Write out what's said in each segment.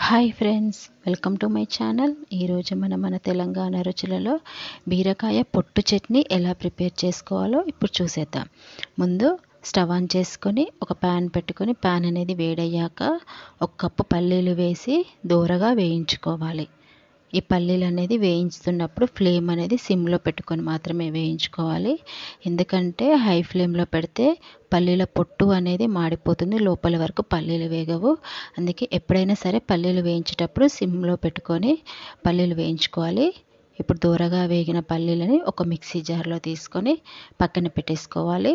hi friends welcome to my channel ఈరోజు మనం మన తెలంగాణ రుచులలో బీరకాయ పొట్టు చట్నీ ఎలా ప్రిపేర్ చేసుకోవాలో ఇప్పుడు చూసేద్దాం ముందు స్టవ్ ఆన్ చేసుకొని ఒక ప్యాన్ పెట్టుకొని ప్యాన్ అనేది వేడయ్యాక ఒక కప్పు పల్లీలు వేసి దూరగా వేయించుకోవాలి ఈ పల్లీలు అనేది వేయించుతున్నప్పుడు ఫ్లేమ్ అనేది సిమ్లో పెట్టుకొని మాత్రమే వేయించుకోవాలి ఎందుకంటే హై ఫ్లేమ్లో పెడితే పల్లీల పొట్టు అనేది మాడిపోతుంది లోపల వరకు పల్లీలు వేగవు అందుకే ఎప్పుడైనా సరే పల్లీలు వేయించేటప్పుడు సిమ్లో పెట్టుకొని పల్లీలు వేయించుకోవాలి ఇప్పుడు దూరగా వేగిన పల్లీలని ఒక మిక్సీ జార్లో తీసుకొని పక్కన పెట్టేసుకోవాలి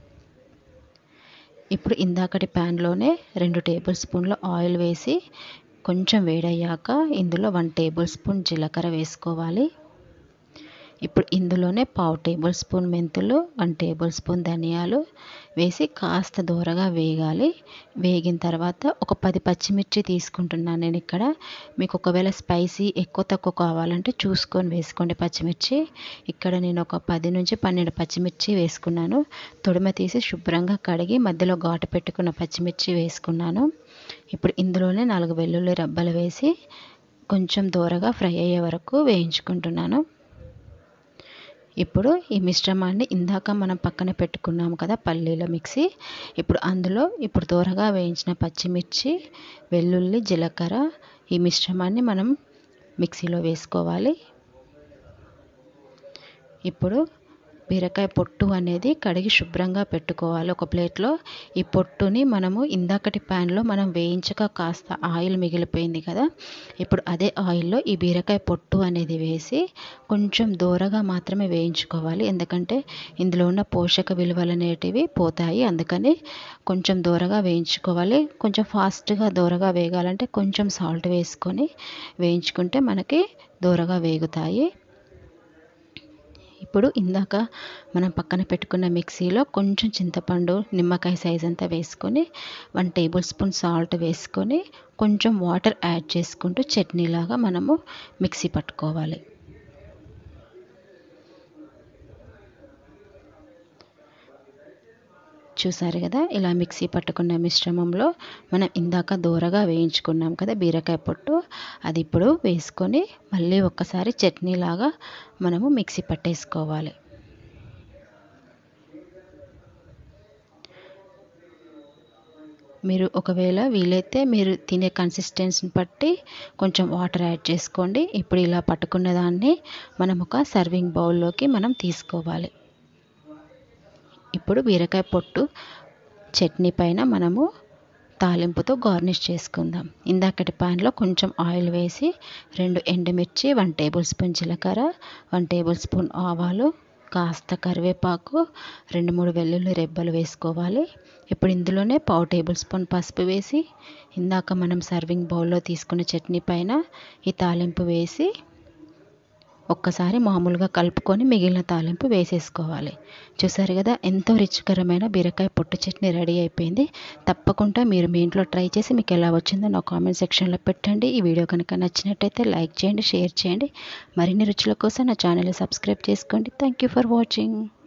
ఇప్పుడు ఇందాకటి ప్యాన్లోనే రెండు టేబుల్ స్పూన్ల ఆయిల్ వేసి కొంచెం వేడయ్యాక ఇందులో వన్ టేబుల్ స్పూన్ జీలకర్ర వేసుకోవాలి ఇప్పుడు ఇందులోనే పావు టేబుల్ స్పూన్ మెంతులు వన్ టేబుల్ స్పూన్ ధనియాలు వేసి కాస్త దూరగా వేగాలి వేగిన తర్వాత ఒక పది పచ్చిమిర్చి తీసుకుంటున్నాను నేను ఇక్కడ మీకు ఒకవేళ స్పైసీ ఎక్కువ తక్కువ కావాలంటే చూసుకొని వేసుకోండి పచ్చిమిర్చి ఇక్కడ నేను ఒక పది నుంచి పన్నెండు పచ్చిమిర్చి వేసుకున్నాను తొడిమ తీసి శుభ్రంగా కడిగి మధ్యలో ఘాటు పెట్టుకున్న పచ్చిమిర్చి వేసుకున్నాను ఇప్పుడు ఇందులోనే నాలుగు వెల్లుల్లి రబ్బలు వేసి కొంచెం దూరగా ఫ్రై అయ్యే వరకు వేయించుకుంటున్నాను ఇప్పుడు ఈ మిశ్రమాన్ని ఇందాక మనం పక్కన పెట్టుకున్నాము కదా పల్లీల మిక్సీ ఇప్పుడు అందులో ఇప్పుడు దూరగా వేయించిన పచ్చిమిర్చి వెల్లుల్లి జీలకర్ర ఈ మిశ్రమాన్ని మనం మిక్సీలో వేసుకోవాలి ఇప్పుడు బీరకాయ పొట్టు అనేది కడిగి శుభ్రంగా పెట్టుకోవాలి ఒక ప్లేట్లో ఈ పొట్టుని మనము ఇందాకటి ప్యాన్లో మనం వేయించక కాస్త ఆయిల్ మిగిలిపోయింది కదా ఇప్పుడు అదే ఆయిల్లో ఈ బీరకాయ పొట్టు అనేది వేసి కొంచెం దూరగా మాత్రమే వేయించుకోవాలి ఎందుకంటే ఇందులో ఉన్న పోషక విలువలు అనేటివి పోతాయి అందుకని కొంచెం దూరగా వేయించుకోవాలి కొంచెం ఫాస్ట్గా దూరగా వేగాలంటే కొంచెం సాల్ట్ వేసుకొని వేయించుకుంటే మనకి దూరగా వేగుతాయి ఇప్పుడు ఇందాక మనం పక్కన పెట్టుకున్న మిక్సీలో కొంచెం చింతపండు నిమ్మకాయ సైజ్ అంతా వేసుకొని వన్ టేబుల్ స్పూన్ సాల్ట్ వేసుకొని కొంచెం వాటర్ యాడ్ చేసుకుంటూ చట్నీలాగా మనము మిక్సీ పట్టుకోవాలి చూసారు కదా ఇలా మిక్సీ పట్టుకున్న మిశ్రమంలో మనం ఇందాక దూరగా వేయించుకున్నాం కదా బీరకాయ పొట్టు అది ఇప్పుడు వేసుకొని మళ్ళీ ఒక్కసారి చట్నీలాగా మనము మిక్సీ పట్టేసుకోవాలి మీరు ఒకవేళ వీలైతే మీరు తినే కన్సిస్టెన్సీని బట్టి కొంచెం వాటర్ యాడ్ చేసుకోండి ఇప్పుడు ఇలా పట్టుకున్న దాన్ని మనం ఒక సర్వింగ్ బౌల్లోకి మనం తీసుకోవాలి ఇప్పుడు బీరకాయ పొట్టు చట్నీ పైన మనము తాలింపుతో గార్నిష్ చేసుకుందాం ఇందాకటి ప్యాన్లో కొంచెం ఆయిల్ వేసి రెండు ఎండుమిర్చి వన్ టేబుల్ స్పూన్ జీలకర్ర వన్ టేబుల్ స్పూన్ ఆవాలు కాస్త కరివేపాకు రెండు మూడు వెల్లుల్లి రెబ్బలు వేసుకోవాలి ఇప్పుడు ఇందులోనే పావు టేబుల్ స్పూన్ పసుపు వేసి ఇందాక మనం సర్వింగ్ బౌల్లో తీసుకున్న చట్నీ పైన ఈ తాలింపు వేసి ఒక్కసారి మామూలుగా కలుపుకొని మిగిలిన తాలింపు వేసేసుకోవాలి చూసారు కదా ఎంతో రుచికరమైన బీరకాయ పొట్టు చట్నీ రెడీ అయిపోయింది తప్పకుండా మీరు మీ ఇంట్లో ట్రై చేసి మీకు ఎలా వచ్చిందో నా కామెంట్ సెక్షన్లో పెట్టండి ఈ వీడియో కనుక నచ్చినట్టయితే లైక్ చేయండి షేర్ చేయండి మరిన్ని రుచుల కోసం నా ఛానల్ సబ్స్క్రైబ్ చేసుకోండి థ్యాంక్ యూ ఫర్ వాచింగ్